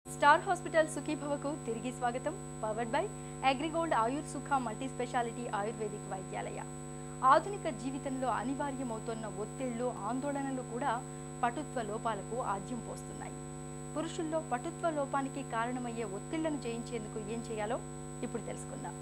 star hospital సుఖీభవకు తిరిగి స్వాగతం powered by AgriGold ఆయుర్ సుఖ మల్టీ స్పెషాలిటీ ఆయుర్వేదిక్ వైద్యాలయ ఆధునిక జీవితంలో అనివార్యమవుతున్న ఒత్తిళ్లు ఆందోళనలు కూడా పటుత్వ లోపాలకు ఆద్యం పోస్తున్నాయి పురుషుల్లో పటుత్వ లోపానికి కారణమయ్యే ఒత్తిళ్లను జయించేందుకు ఏం చేయాలో ఇప్పుడు తెలుసుకుందాం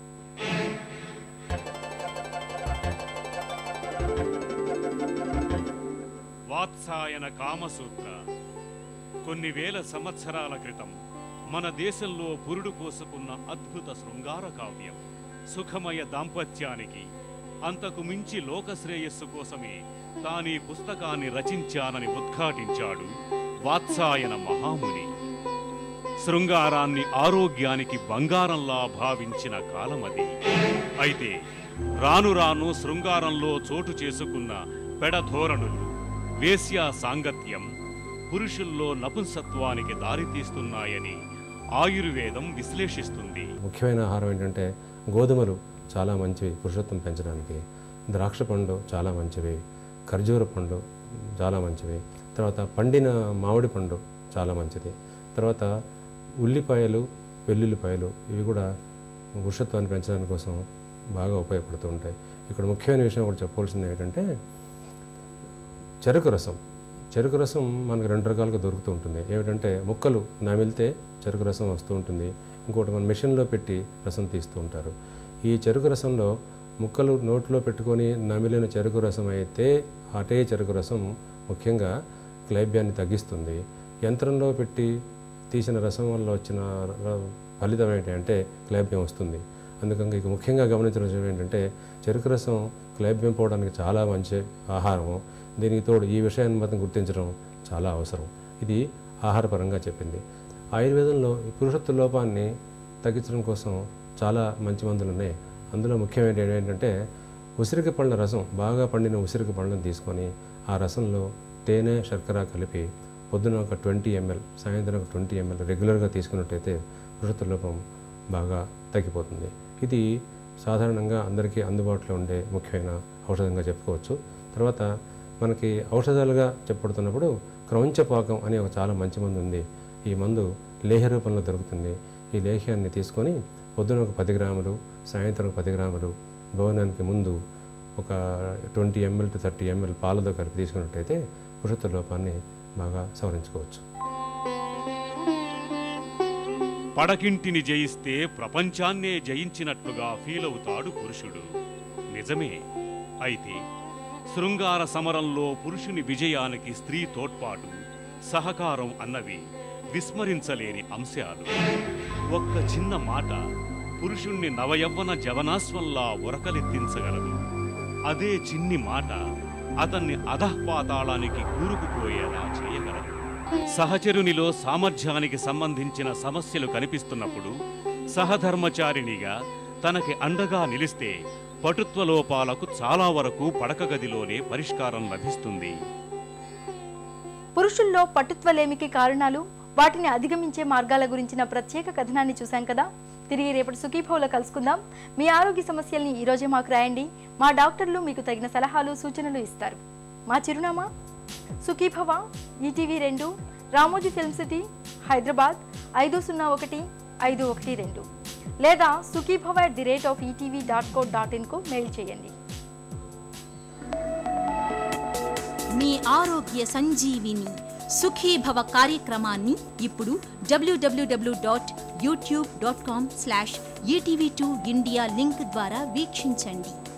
వాత్సాయన కామసూత్ర కొన్ని వేల సంవత్సరాల క్రితం మన దేశంలో పురుడు పోసుకున్న అద్భుత శృంగార కావ్యం సుఖమయ దాంపత్యానికి అంతకు మించి లోక శ్రేయస్సు కోసమే తానీ పుస్తకాన్ని రచించానని ఉద్ఘాటించాడు వాత్సాయన మహాముని శృంగారాన్ని ఆరోగ్యానికి బంగారంలా భావించిన కాలమది అయితే రాను రాను శృంగారంలో చోటు చేసుకున్న పెడధోరణులు వేశ్యా సాంగత్యం పురుషుల్లో నపుంసత్వానికి దారితీస్తున్నాయని ఆయుర్వేదం విశ్లేషిస్తుంది ముఖ్యమైన ఆహారం ఏంటంటే గోధుమలు చాలా మంచివి పురుషత్వం పెంచడానికి ద్రాక్ష పండు చాలా మంచివి ఖర్జూర పండు చాలా మంచివి తర్వాత పండిన మామిడి పండు చాలా మంచిది తర్వాత ఉల్లిపాయలు వెల్లుల్లిపాయలు ఇవి కూడా పురుషత్వాన్ని పెంచడానికి కోసం బాగా ఉపయోగపడుతూ ఉంటాయి ఇక్కడ ముఖ్యమైన విషయం ఒకటి చెప్పవలసింది ఏంటంటే చెరుకు రసం చెరుకు రసం మనకు రెండు రకాలుగా దొరుకుతూ ఉంటుంది ఏమిటంటే ముక్కలు నమిలితే చెరుకు రసం వస్తూ ఉంటుంది ఇంకోటి మన మెషిన్లో పెట్టి రసం తీస్తూ ఉంటారు ఈ చెరుకు రసంలో ముక్కలు నోట్లో పెట్టుకొని నమిలిన చెరుకు రసం అయితే అటే చెరుకు రసం ముఖ్యంగా క్లైబ్యాన్ని తగ్గిస్తుంది యంత్రంలో పెట్టి తీసిన రసం వల్ల వచ్చిన ర- ఫలితం ఏంటంటే క్లైబ్యం వస్తుంది అందుకని ఇక ముఖ్యంగా గమనించిన విషయం ఏంటంటే చెరుకు రసం క్లైబ్యం పోవడానికి చాలా మంచి ఆహారము దీనికి తోడు ఈ విషయాన్ని మాత్రం గుర్తించడం చాలా అవసరం ఇది ఆహారపరంగా చెప్పింది ఆయుర్వేదంలో ఈ పురుషత్వ లోపాన్ని తగ్గించడం కోసం చాలా మంచి మందులు ఉన్నాయి అందులో ముఖ్యమైన ఏంటంటే ఉసిరిక పళ్ళ రసం బాగా పండిన ఉసిరిక పళ్ళను తీసుకొని ఆ రసంలో తేనె శర్కర కలిపి పొద్దున ఒక ట్వంటీ ఎంఎల్ సాయంత్రం ఒక ట్వంటీ ఎంఎల్ రెగ్యులర్గా తీసుకున్నట్టయితే పురుషత్వ లోపం బాగా తగ్గిపోతుంది ఇది సాధారణంగా అందరికీ అందుబాటులో ఉండే ముఖ్యమైన ఔషధంగా చెప్పుకోవచ్చు తర్వాత మనకి ఔషధాలుగా చెప్పబడుతున్నప్పుడు క్రౌంచపాకం అనే ఒక చాలా మంచి మందు ఉంది ఈ మందు లేహ రూపంలో దొరుకుతుంది ఈ లేహ్యాన్ని తీసుకొని పొద్దున ఒక పది గ్రాములు సాయంత్రం ఒక పది గ్రాములు భోజనానికి ముందు ఒక twenty ml to thirty ml పాలతో కలిపి తీసుకున్నట్టయితే పురుషత్వ లోపాన్ని బాగా సవరించుకోవచ్చు పడకింటిని జయిస్తే ప్రపంచాన్నే జయించినట్లుగా ఫీల్ అవుతాడు పురుషుడు నిజమే అయితే శృంగార సమరంలో పురుషుని విజయానికి స్త్రీ తోడ్పాటు సహకారం అన్నవి విస్మరించలేని అంశాలు ఒక్క చిన్న మాట పురుషుణ్ణి నవయవ్వన జవనాశ్వంలా ఉరకలెత్తించగలదు అదే చిన్ని మాట అతన్ని అధఃపాతాళానికి కూరుకుపోయేలా చేయగలదు సహచరునిలో సామర్థ్యానికి సంబంధించిన సమస్యలు కనిపిస్తున్నప్పుడు సహధర్మచారిణిగా తనకి అండగా నిలిస్తే పటుత్వ లోపాలకు చాలా వరకు పడక గదిలోనే పరిష్కారం లభిస్తుంది పురుషుల్లో పటుత్వలేమికి కారణాలు వాటిని అధిగమించే మార్గాల గురించిన ప్రత్యేక కథనాన్ని చూశాం కదా తిరిగి రేపటి సుఖీభవలో కలుసుకుందాం మీ ఆరోగ్య సమస్యల్ని ఈ రోజే మాకు రాయండి మా డాక్టర్లు మీకు తగిన సలహాలు సూచనలు ఇస్తారు మా చిరునామా సుఖీభవ ఈటీవీ రెండు రామోజీ ఫిల్మ్ సిటీ హైదరాబాద్ ఐదు సున్నా ఒకటి ఐదు ఒకటి రెండు లేదా Sukhibhava at the rate of ETV dot co dot ఇన్కు మెయిల్ చేయండి మీ ఆరోగ్య సంజీవిని సుఖీభవ కార్యక్రమాన్ని ఇప్పుడు WWW dot YouTube dot com slash ETV two India link ద్వారా వీక్షించండి